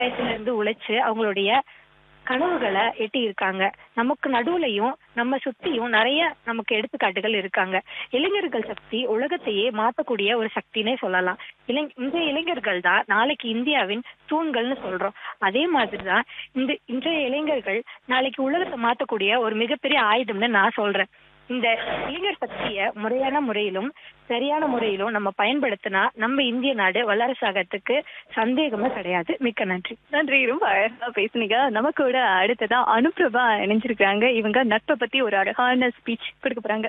வயசுல இருந்து உழைச்சு அவங்களுடைய கனவுகளை எட்டி இருக்காங்க நமக்கு நடுவுலயும் நம்ம சுத்தியும் நிறைய நமக்கு எடுத்துக்காட்டுகள் இருக்காங்க இளைஞர்கள் சக்தி உலகத்தையே மாத்தக்கூடிய ஒரு சக்தினே சொல்லலாம் இளை இந்த இளைஞர்கள் தான் நாளைக்கு இந்தியாவின் தூண்கள்னு சொல்றோம் அதே மாதிரிதான் இந்த இன்றைய இளைஞர்கள் நாளைக்கு உலகத்தை மாத்தக்கூடிய ஒரு மிகப்பெரிய ஆயுதம்னு நான் சொல்றேன் இந்த இளைஞர் சக்திய முறையான முறையிலும் சரியான முறையிலும் நம்ம பயன்படுத்தினா நம்ம இந்திய நாடு வல்லரசாகத்துக்கு சந்தேகமே கிடையாது மிக்க நன்றி நன்றி ரொம்ப அழகா பேசுனீங்க நம்ம கூட அடுத்ததா அனுப்பிரபா இணைஞ்சிருக்காங்க இவங்க நட்பை பத்தி ஒரு அழகான ஸ்பீச் கொடுக்க போறாங்க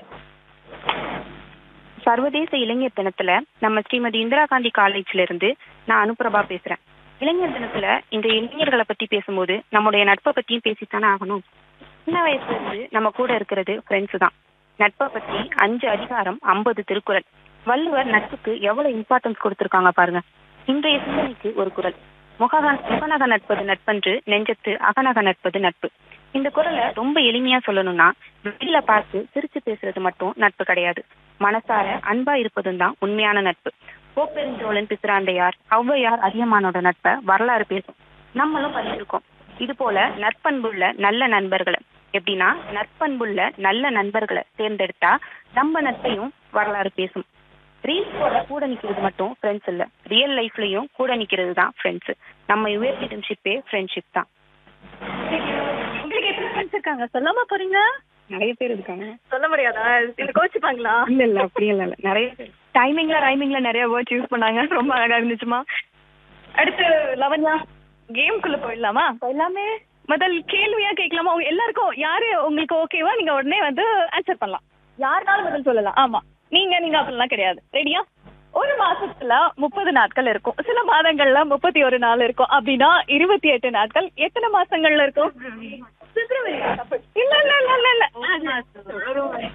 சர்வதேச இளைஞர் தினத்துல நம்ம ஸ்ரீமதி இந்திரா காந்தி காலேஜ்ல இருந்து நான் அனுப்பிரபா பேசுறேன் இளைஞர் தினத்துல இந்த இளைஞர்களை பத்தி பேசும்போது நம்முடைய நட்பை பத்தியும் பேசித்தானே ஆகணும் சின்ன வயசுல இருந்து நம்ம கூட இருக்கிறது ஃப்ரெண்ட்ஸ் தான் நட்பை பத்தி அஞ்சு அதிகாரம் ஐம்பது திருக்குறள் வள்ளுவர் நட்புக்கு எவ்வளவு இம்பார்ட்டன்ஸ் கொடுத்திருக்காங்க பாருங்க இன்றைய சிந்தனைக்கு ஒரு குரல் முகக முகநக நட்பது நட்பன்று நெஞ்சத்து அகநக நட்பது நட்பு இந்த குரலை ரொம்ப எளிமையா சொல்லணும்னா வெளியில பார்த்து சிரிச்சு பேசுறது மட்டும் நட்பு கிடையாது மனசார அன்பா இருப்பதும் தான் உண்மையான நட்பு கோப்பெருஞ்சோழன் பிசிராந்தையார் ஔவையார் அதியமானோட நட்பை வரலாறு பேசும் நம்மளும் படிச்சிருக்கோம் இது போல நற்பண்புள்ள நல்ல நண்பர்களை எப்படின்னா நற்பண்புள்ள நல்ல நண்பர்களை தேர்ந்தெடுத்தா நம்ம நட்பையும் வரலாறு பேசும் ரீல்ஸ் போல கூட நிக்கிறது மட்டும் ஃப்ரெண்ட்ஸ் இல்ல ரியல் லைஃப்லயும் கூட நிக்கிறது தான் ஃப்ரெண்ட்ஸ் நம்ம யுஎஸ் சிட்டிசன்ஷிப்பே ஃப்ரெண்ட்ஷிப் தான் உங்களுக்கு எத்தனை ஃப்ரெண்ட்ஸ் இருக்காங்க சொல்லாம போறீங்க நிறைய பேர் இருக்காங்க சொல்ல முடியாதா இல்ல கோச்சுப்பாங்களா இல்ல இல்ல அப்படி இல்ல இல்ல நிறைய பேர் டைமிங்ல ரைமிங்ல நிறைய வேர்ட்ஸ் யூஸ் பண்ணாங்க ரொம்ப அழகா இருந்துச்சுமா அடுத்து லவன்யா கேம்குள்ள போயிடலாமா போயிடலாமே முதல் கேள்வியா கேட்கலாமா உங்க எல்லாருக்கும் யாரு உங்களுக்கு ஓகேவா நீங்க உடனே வந்து ஆன்சர் பண்ணலாம் யாருனாலும் பதில் சொல்லலாம் ஆமா நீங்க நீங்க அப்படிலாம் கிடையாது ரெடியா ஒரு மாசத்துல முப்பது நாட்கள் இருக்கும் சில மாதங்கள்ல முப்பத்தி ஒரு நாள் இருக்கும் அப்படின்னா இருபத்தி எட்டு நாட்கள் எத்தனை மாசங்கள்ல இருக்கும் பிப்ரவரி தப்பு. இல்ல இல்ல இல்ல இல்ல இல்ல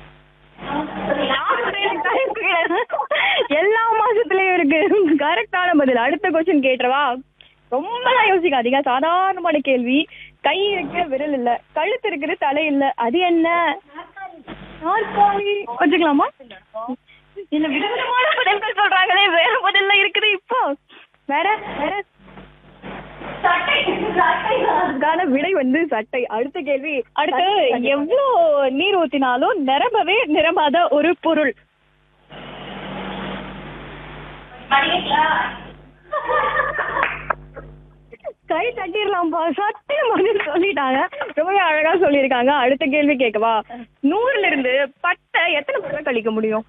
எல்லா மாசத்துலயும் இருக்கு கரெக்டான பதில் அடுத்த கொஸ்டின் கேட்டுறவா ரொம்ப யோசிக்காதீங்க சாதாரணமான கேள்வி கை இருக்கு விரல் இல்ல கழுத்து இருக்குது தலை இல்ல அது என்ன நாற்காலி வச்சுக்கலாமா இல்ல விதவிதமான பதில்கள் சொல்றாங்களே வேற பதில்ல இருக்குது இப்போ வேற வேற அதுக்கான விடை வந்து சட்டை அடுத்த கேள்வி அடுத்து எவ்வளவு நீர் ஊத்தினாலும் நிரம்பவே நிரம்பாத ஒரு பொருள் கை தட்டிடலாம்பா சத்தியம் பதில் சொல்லிட்டாங்க ரொம்ப அழகா சொல்லியிருக்காங்க அடுத்த கேள்வி கேட்கவா நூறுல இருந்து பட்டை எத்தனை பட்டை கழிக்க முடியும்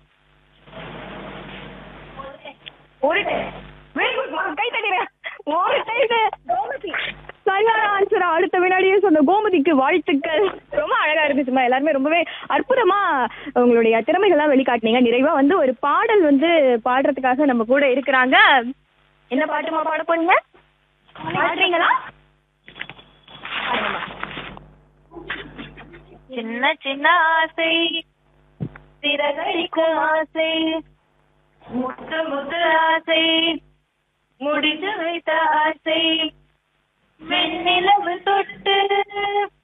ஒரு time. Very good, மா. கை தட்டிடுறேன் ஒரு டைம் கோமதி சரியான ஆன்சர் அடுத்த வினாடியே சொன்ன கோமதிக்கு வாழ்த்துக்கள் ரொம்ப அழகா இருந்துச்சுமா எல்லாருமே ரொம்பவே அற்புதமா உங்களுடைய திறமைகள்லாம் வெளிக்காட்டினீங்க நிறைவா வந்து ஒரு பாடல் வந்து பாடுறதுக்காக நம்ம கூட இருக்கிறாங்க என்ன பாட்டுமா பாட போறீங்க பாடுறீங்களா சின்ன சின்ன ஆசை சிறகடிக்கும் ஆசை முத்து முத்து ஆசை முடித்து வைத்த ஆசை வெண்ணிலவு தொட்டு